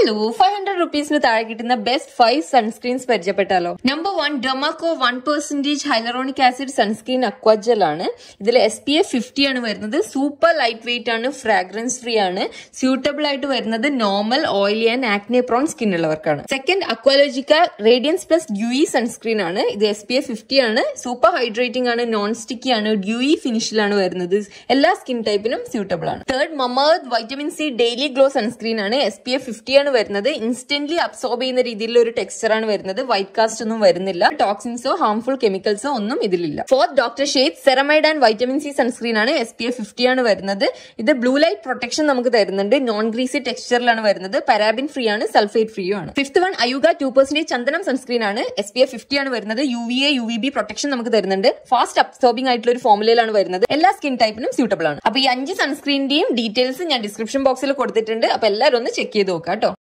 hello five hundred റുപ്പീസിന് താഴെ കിട്ടുന്ന ബെസ്റ്റ് ഫൈവ് സൺസ്ക്രീൻസ് പരിചയപ്പെട്ടാലോ number one Dermaco one percentage hyaluronic acid sunscreen aqua gel ആണ് ഇതിൽ എസ് പി എഫ് ഫിഫ്റ്റി ആണ് വരുന്നത് സൂപ്പർ ലൈറ്റ് വെയിറ്റ് ആണ് ഫ്രാഗ്രൻസ് ഫ്രീ ആണ് സ്യൂട്ടബിൾ ആയിട്ട് വരുന്നത് normal oily and acne prone skin ഉള്ളവർക്കാണ് second Aqualogica radiance plus dewy sunscreen ആണ് ഇത് എസ് പി എഫ് ഫിഫ്റ്റി ആണ് സൂപ്പർ ഹൈഡ്രേറ്റിംഗ് ആണ് നോൺ സ്റ്റിക്കി ആണ് ഡ്യൂയി ഫിനിഷിലാണ് വരുന്നത് എല്ലാ സ്കിൻ ടൈപ്പിനും സ്യൂട്ടബിൾ ആണ് third മമേർത്ത് vitamin C daily glow sunscreen ആണ് എസ് പി എഫ് ഫിഫ്റ്റി ആണ് വരുന്നത് ഇൻസ്റ്റന്റ്ലി അബ്സോർബ് ചെയ്യുന്ന രീതിയിലുള്ള ഒരു ടെക്സ്ചർ ആണ് വരുന്നത് വൈറ്റ് കാസ്റ്റ് ഒന്നും വരുന്നില്ല ടോക്സിൻസോ ഹാർംഫുൾ കെമിക്കൽസോ ഒന്നും ഇതിലില്ല fourth doctor Sheth ceramide and vitamin C sunscreen ആണ് എസ് പി എഫ് ഫിഫ്റ്റി ആണ് വരുന്നത് ഇത് ബ്ലൂ ലൈറ്റ് പ്രൊട്ടക്ഷൻ നമുക്ക് തരുന്നുണ്ട് നോൺ ഗ്രീസി ടെക്സ്ചറിലാണ് വരുന്നത് പരാബിൻ ഫ്രീ ആണ് സൾഫേറ്റ് ഫ്രീ ആണ് ഫിഫ്ത് വൺ അയുഗ ടു പെർസെന്റേജ് ചന്ദനം സൺസ്ക്രീൻ ആണ് എസ് പി എഫ് ഫിഫ്റ്റി ആണ് വരുന്നത് U V A U V B protection നമുക്ക് തരുന്നുണ്ട് ഫാസ്റ്റ് അബ്സോർബിംഗ് ആയിട്ടുള്ള ഒരു ഫോമുലയിലാണ് വരുന്നത് എല്ലാ സ്കിൻ ടൈപ്പിനും സ്യൂട്ടബിൾ ആണ് അപ്പൊ ഈ അഞ്ച് സൺസ്ക്രീനിന്റെയും ഡീറ്റെയിൽസ് ഞാൻ ഡിസ്ക്രിപ്ഷൻ ബോക്സിൽ കൊടുത്തിട്ടുണ്ട് അപ്പൊ എല്ലാവരും ഒന്ന് ചെക്ക് ചെയ്ത് നോക്കാം കേട്ടോ